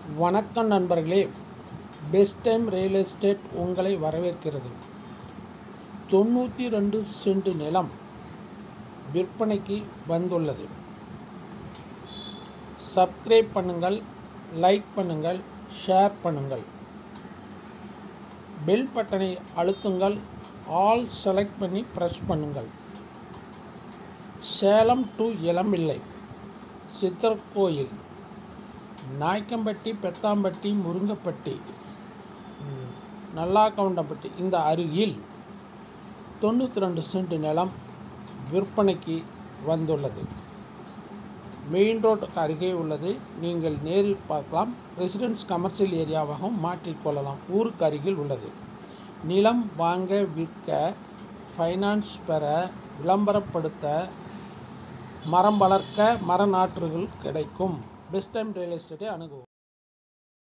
வணக்கம் நண்பர்களே best time real estate உங்களை வரவேற்கிறது தொண்ணூற்றி ரெண்டு சென்ட் நிலம் விற்பனைக்கு வந்துள்ளது சப்ஸ்கிரைப் பண்ணுங்கள் லைக் பண்ணுங்கள் ஷேர் பண்ணுங்கள் பெல் பட்டனை அழுத்துங்கள் ஆல் செலக்ட் பண்ணி ப்ரெஸ் பண்ணுங்கள் சேலம் டு இளம்பிள்ளை சித்தர் கோயில் நாய்க்கம்பட்டி பெத்தாம்பட்டி முருங்கப்பட்டி ம், நல்லாக்கவுண்டம்பட்டி இந்த அருகில் தொண்ணூற்றி ரெண்டு சென்ட் நிலம் விற்பனைக்கு வந்துள்ளது மெயின் ரோட்டுக்கு அருகே உள்ளது நீங்கள் நேரில் பார்க்கலாம் ரெசிடென்ஸ் கமர்ஷியல் ஏரியாவாகவும் மாற்றிக்கொள்ளலாம் ஊருக்கு அருகில் உள்ளது நிலம் வாங்க விற்க ஃபைனான்ஸ் பெற விளம்பரப்படுத்த மரம் வளர்க்க மர நாற்றுகள் கிடைக்கும் பெஸ்ட் டைம் ரியல் எஸ்டேட்டை அணுகுவோம்